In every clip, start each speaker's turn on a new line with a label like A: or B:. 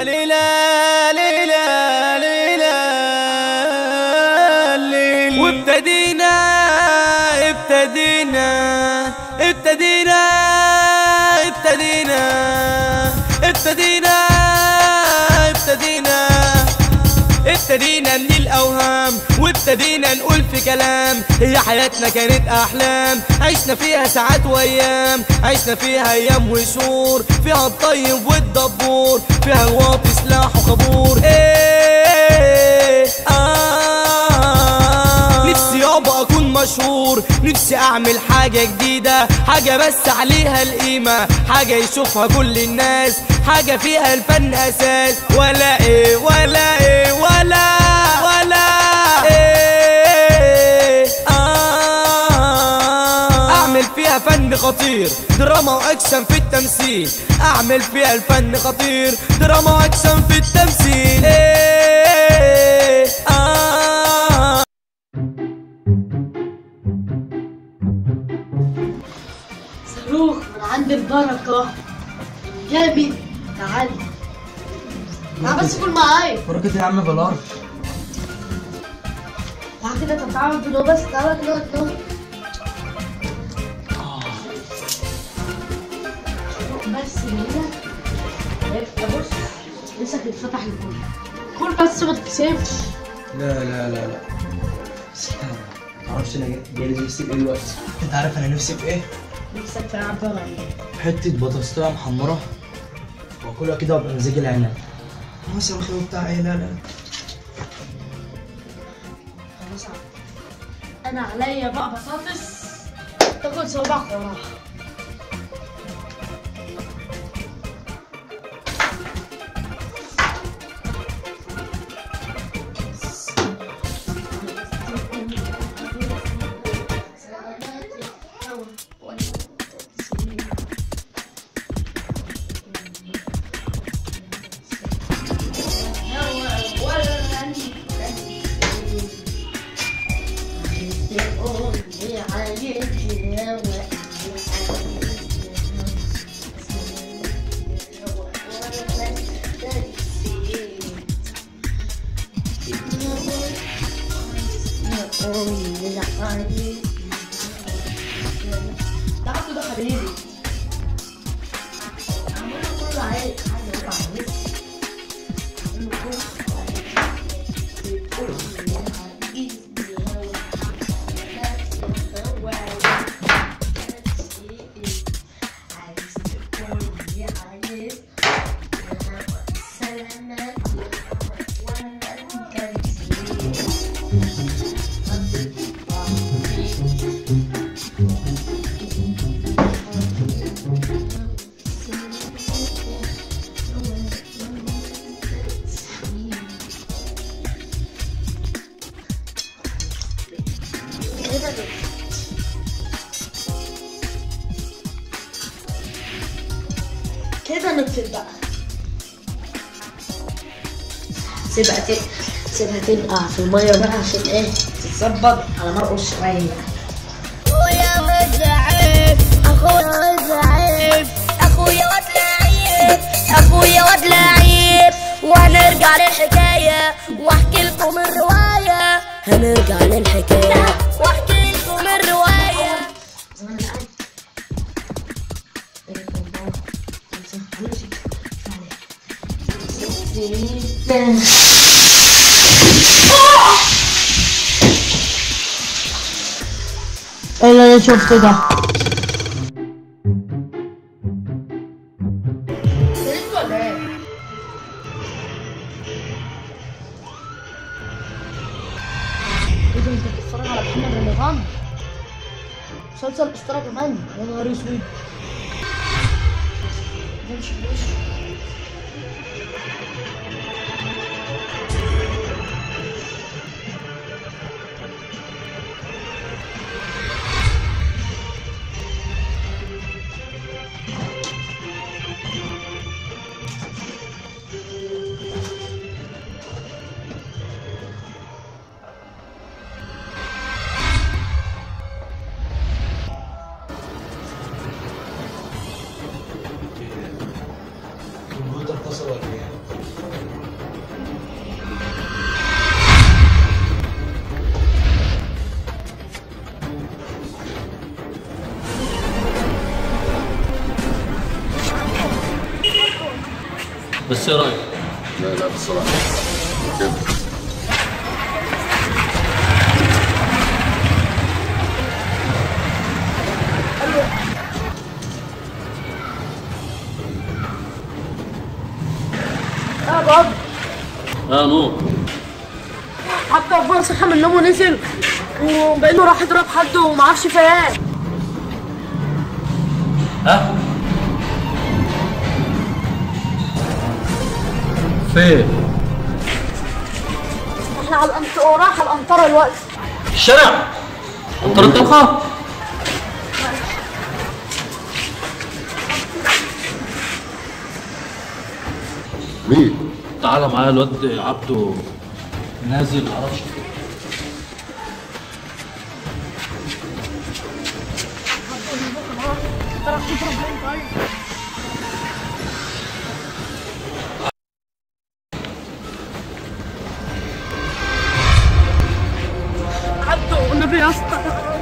A: ليلى ليلى ليلى ليلى وابتدينا ابتدينا ابتدينا ابتدينا ابتدينا ابتدينا ابتدينا من الاوهام وابتدينا نقول في كلام هي حياتنا كانت احلام عشنا فيها ساعات وايام عشنا فيها ايام وشهور فيها الطيب والدبور فيها الواطي سلاح وخبور ايه آه نفسي يابا اكون مشهور نفسي اعمل حاجة جديدة حاجة بس عليها القيمة حاجة يشوفها كل الناس حاجة فيها الفن اساس ولا ايه ولا ايه ولا ولا ايه آه اعمل فيها فن خطير دراما واكشن في التمثيل اعمل فيها الفن خطير دراما واكشن في التمثيل ايه آه
B: صاروخ من عند البركة جابي تعال تعال بس كل معايا
C: بركة يا عم بلار
B: تعال كده طب تعال كده بس تعال كده كده بس هنا يبقى بص لسه هتتفتح الكل كل بس ما تكسبش
C: لا لا لا لا بس أنا معرفش انا جاي- جاي نفسي في ايه دلوقتي انت عارف انا نفسي في ايه؟
B: نفسك في عبارة عن ايه؟
C: حتة بطاطساية محمرة واكلها كده وابقى مزاج العنب خلاص يا اخي وبتاع ايه لا لا
B: خلاص عم. انا عليا بقى بطاطس تاكل صوابع خراح تعالوا ده حبيبي عمال كله عليك حاجه وعايز كده نقفل بقى سيبها ت... سيبها تنقع في الميه بقى عشان ايه تتظبط على مرقص شويه
D: اخويا وزعيف اخويا وزعيف اخويا واد لعيب اخويا واد لعيب وهنرجع للحكايه واحكي لكم الروايه هنرجع للحكايه واحكي لكم الروايه
B: ايه اللي انا شفته ده ايه ده انت بتتفرج على محمد رمضان مسلسل اسطوره كمان يا نهار اسود ده مش مش
C: الكمبيوتر فصل ولا ايه؟
E: بس ايه رايك؟
F: لا لا بصراحه كده
B: يا بابا
E: اه نور
B: حتى عقبال صحى من النوم ونزل وبانه راح يضرب حد ومعرفش فيان
E: ها؟ فين؟
B: احنا على الأنط... راح على الأنطرة الوقت
E: الشارع انت الطبخه؟
F: مين؟
E: تعالى معايا الواد عبده نازل معرفش
B: عبده والنبي يا اسطى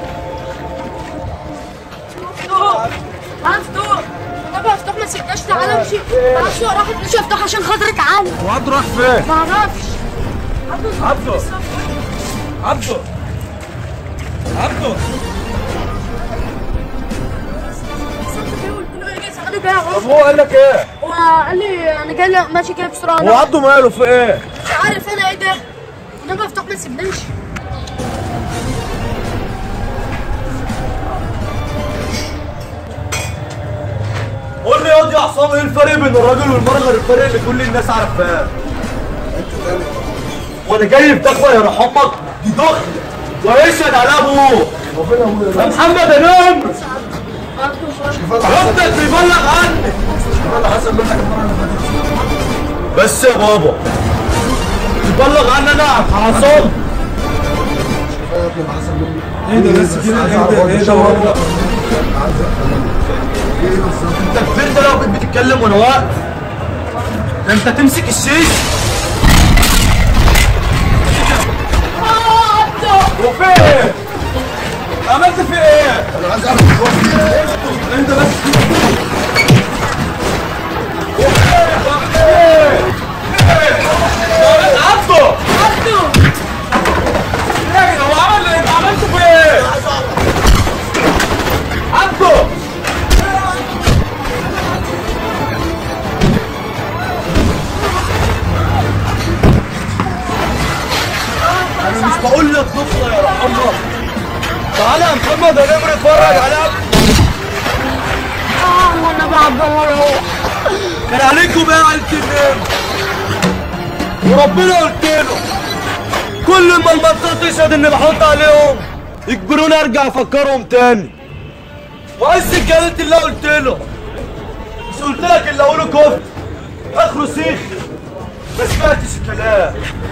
B: مفتوح مفتوح النبي مفتوح ما سيبناش تعالى امشي معرفش هو راح مش افتح عشان خاطري تعالى
A: وعبد راح فين؟
B: ما اعرفش عبده
A: عبده عبده عبده طب هو قال لك ايه؟
B: هو قال لي انا جاي ل- ماشي كده بسرعه
A: هو عبده ماله في ايه؟
B: مش عارف انا ايه ده النبي مفتوح ما سيبناش
A: قول لي ياض يا عصام ايه الفرق بين الراجل والمرأة غير الفرق اللي كل الناس عارفاه؟ وانا جاي في دخله يا روح امك دي دخله ويشهد على ابوه يا محمد انام عبدك بيبلغ عنك بس يا بابا بيبلغ عني انا عصام
G: ايه ده بس كده ايه ده ايه ده والله
A: انت كبرت لو كنت بتتكلم وانا واقف ده انت تمسك الشيش هو في ايه؟ عملت في ايه؟
F: انا عايز اعرف هو في ايه؟
A: انت بس عبده عبده ايه هو عمل ايه؟ انت عملته في ايه؟ عبده انا مش بقول لك نفضه يا رحمة الله تعالى يا محمد هنمر اتفرج على
B: اه والنبي عبد الله روح
A: كان عليكم بقى على الكلام وربنا قلت له كل ما المنطقه تشهد اني بحط عليهم يجبروني ارجع افكرهم تاني وعز الجلالة اللي قلت له مش قلت لك اللي اقوله كفر اخره سيخ ما سمعتش الكلام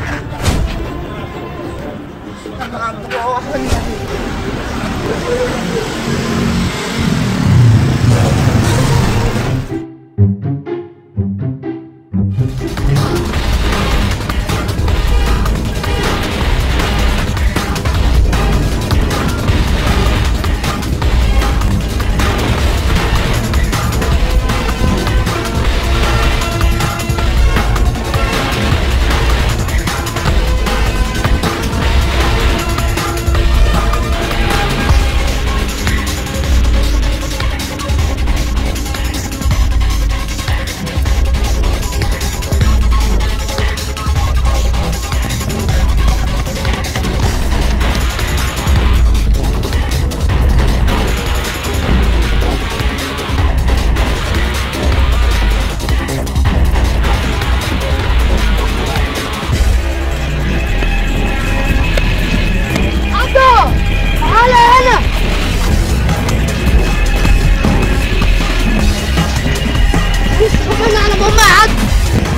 B: عبده تعالى هنا بص بقولنا على ماما يا عبده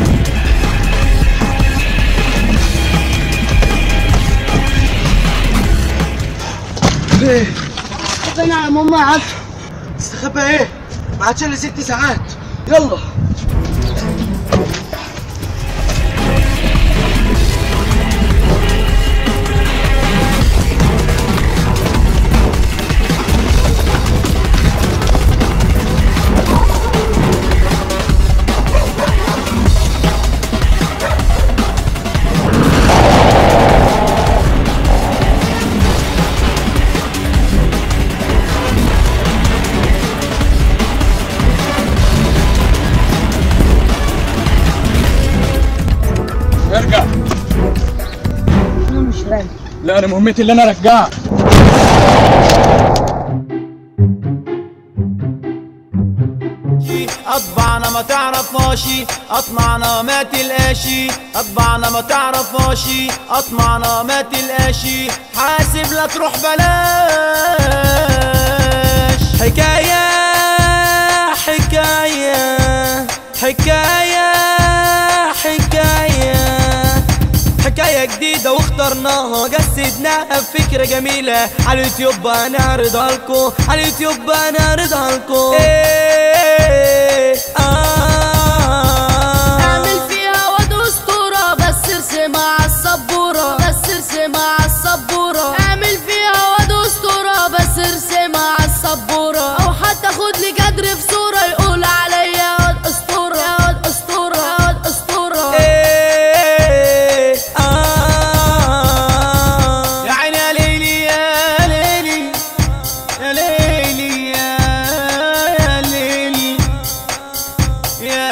A: ايه
B: بقولنا على ماما يا عبده
A: استخبى ايه ما عادش الا ست ساعات يلا
H: لا انا مهمتي اللي انا ارجعك
A: اطبعنا ما تعرفهاشي اطمعنا ما تلقاشي اطبعنا ما تعرفهاشي اطمعنا ما تلقاشي حاسب لا تروح بلاش حكاية حكاية حكاية حكاية حكاية جديدة واخترناها جسدناها بفكرة جميلة على اليوتيوب هنعرضها لكم على اليوتيوب هنعرضها لكم إيه آه
B: اعمل فيها واد اسطورة بس ارسمها على السبورة بس ارسمها على السبورة اعمل فيها واد اسطورة بس ارسمها على السبورة او حتى خد لي كادر في صورة يقول عليا واد اسطورة يا واد اسطورة يا واد اسطورة
A: إيه آه يا عيني يا ليلي يا ليلي يا ليلي يا يا ليلي يا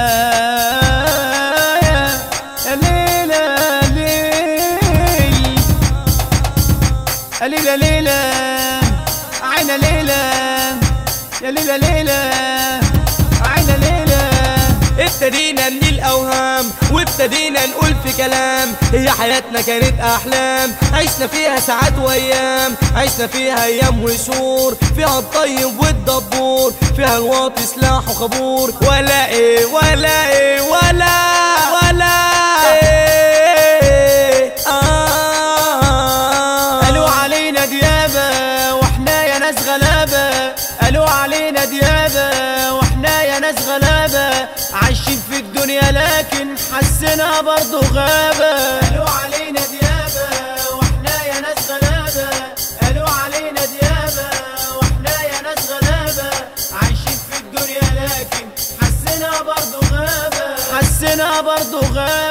A: يا يا ليلى ليلي يا ليلى ليلى عينا ليلى يا ليلى ليلى عينا ليلى ابتدينا من الاوهام وابتدينا نقول في كلام هي حياتنا كانت احلام عشنا فيها ساعات وايام عشنا فيها ايام وشهور فيها الطيب والدبور فيها الواطي سلاح وخبور ولا ايه ولا ايه ولا ولا ايه آه قالوا علينا ديابة واحنا يا ناس غلابة قالوا علينا ديابة واحنا يا ناس غلابة عايشين في الدنيا لكن حسنا برضو غابة قالوا علينا ديابة واحنا يا ناس غلابة قالوا علينا ديابة واحنا يا ناس غلابة عايشين في الدنيا لكن حسنا برضو غابة حسنا برضو غابة